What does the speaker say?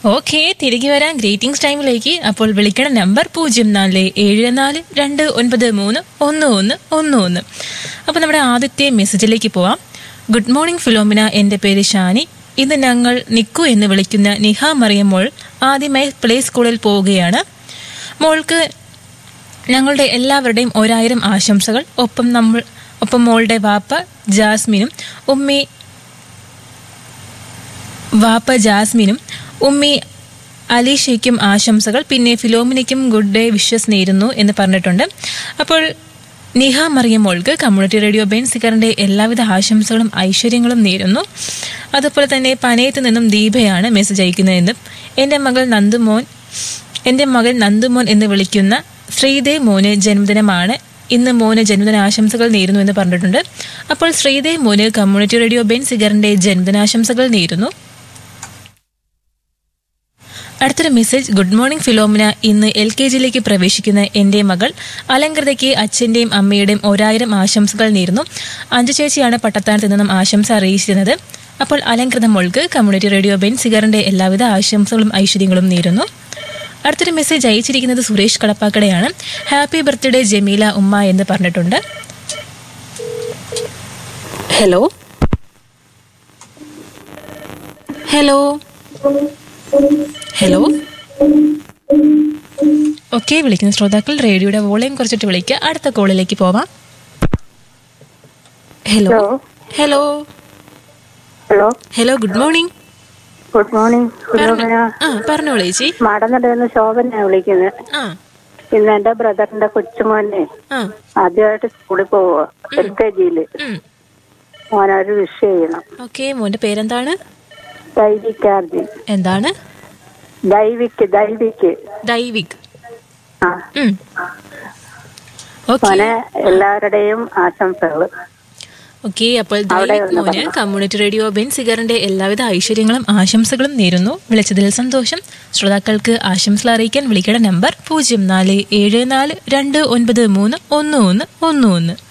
Okay തിരികെ വരാൻ greetings ടൈമിലേക്ക് അപ്പോൾ വിളിക്കണ നമ്പർ പൂജ്യം നാല് ഏഴ് നാല് രണ്ട് ഒൻപത് മൂന്ന് ഒന്ന് ഒന്ന് ഒന്ന് ഒന്ന് അപ്പോൾ നമ്മുടെ ആദ്യത്തെ മെസ്സേജിലേക്ക് പോവാം ഗുഡ് മോർണിംഗ് ഫിലോമിന എൻ്റെ പേര് ഷാനി ഇന്ന് ഞങ്ങൾ നിക്കു എന്ന് വിളിക്കുന്ന നിഹ മറിയം മോൾ ആദ്യമായി പ്ലേ സ്കൂളിൽ പോവുകയാണ് മോൾക്ക് ഞങ്ങളുടെ എല്ലാവരുടെയും ഒരായിരം ആശംസകൾ ഒപ്പം നമ്മൾ ഒപ്പം മോളുടെ വാപ്പ ജാസ്മിനും ഉമ്മി വാപ്പ ജാസ്മിനും ഉമ്മി അലീഷയ്ക്കും ആശംസകൾ പിന്നെ ഫിലോമിനയ്ക്കും ഗുഡ് ഡേ വിഷസ് നേരുന്നു എന്ന് പറഞ്ഞിട്ടുണ്ട് അപ്പോൾ നിഹ മറിയമോൾക്ക് കമ്മ്യൂണിറ്റി റേഡിയോ ബെൻ സിക്കറിന്റെ എല്ലാവിധ ആശംസകളും ഐശ്വര്യങ്ങളും നേരുന്നു അതുപോലെ തന്നെ പനയത്ത് നിന്നും ദീപയാണ് മെസ്സേജ് അയക്കുന്നതെന്നും എൻ്റെ മകൾ നന്ദുമോൻ എൻ്റെ മകൻ നന്ദുമോൻ എന്ന് വിളിക്കുന്ന ശ്രീദേവ് മോന് ജന്മദിനമാണ് ഇന്ന് മോന് ജന്മദിന ആശംസകൾ നേരുന്നു എന്ന് പറഞ്ഞിട്ടുണ്ട് അപ്പോൾ ശ്രീദേവ് മോന് കമ്മ്യൂണിറ്റി റേഡിയോ ബെൻ സിഗറിന്റെ ജന്മദിനാശംസകൾ നേരുന്നു അടുത്തൊരു മെസ്സേജ് ഗുഡ് മോർണിംഗ് ഫിലോമിന ഇന്ന് എൽ കെ ജിയിലേക്ക് പ്രവേശിക്കുന്ന എൻ്റെ മകൾ അലങ്കൃതയ്ക്ക് അച്ഛൻ്റെയും അമ്മയുടെയും ഒരായിരം ആശംസകൾ നേരുന്നു അഞ്ചു ചേച്ചിയാണ് പട്ടത്താനത്ത് നിന്നും ആശംസ അറിയിച്ചിരുന്നത് അപ്പോൾ അലങ്കൃത മോൾക്ക് കമ്മ്യൂണിറ്റി റേഡിയോ ബെൻ സിഗറിന്റെ എല്ലാവിധ ആശംസകളും ഐശ്വര്യങ്ങളും നേരുന്നു അടുത്തൊരു മെസ്സേജ് അയച്ചിരിക്കുന്നത് സുരേഷ് കടപ്പാക്കടയാണ് ഹാപ്പി ബർത്ത്ഡേ ജമീല ഉമ്മ എന്ന് പറഞ്ഞിട്ടുണ്ട് ഹലോ ഹലോ ഹലോ ഓക്കെ വിളിക്കുന്ന ശ്രോതാക്കൾ റേഡിയോയുടെ വോളിയം കുറച്ചിട്ട് വിളിക്കുക അടുത്ത കോളിലേക്ക് പോവാം hello hello hello hello hello good morning good morning Philomina ആ പറഞ്ഞോളൂ ചേച്ചി മാടന്നടയെന്ന് ശോഭനയാണ് വിളിക്കുന്നത് ആ ഇന്ന് എന്റെ ബ്രദറിന്റെ കൊച്ചുമോനെ ആ ആദ്യമായിട്ട് സ്കൂളിൽ പോവുക എൽ കെ ജിയില് ഉം. മോനൊരു വിഷയം ചെയ്യണം ഓക്കെ മോന്റെ പേരെന്താണ് ദൈവിക്കാർജി എന്താണ് ദൈവിക്ക് ദൈവിക്ക് ദൈവിക് ആ ഉം. ഓക്കെ മോനെ എല്ലാവരുടെയും ആശംസകൾ ഓക്കെ അപ്പോൾ അവിടെ ദൈവിക് ഒന്ന് മോന് പറഞ്ഞോ. കമ്മ്യൂണിറ്റി റേഡിയോ ബെൻ സിഗറിന്റെ എല്ലാവിധ ഐശ്വര്യങ്ങളും ആശംസകളും നേരുന്നു വിളിച്ചതിൽ സന്തോഷം ശ്രോതാക്കൾക്ക് ആശംസകൾ അറിയിക്കാൻ വിളിക്കേണ്ട നമ്പർ പൂജ്യം നാല് ഏഴ് നാല് രണ്ട് ഒൻപത് മൂന്ന് ഒന്ന് ഒന്ന് ഒന്ന് ഒന്ന്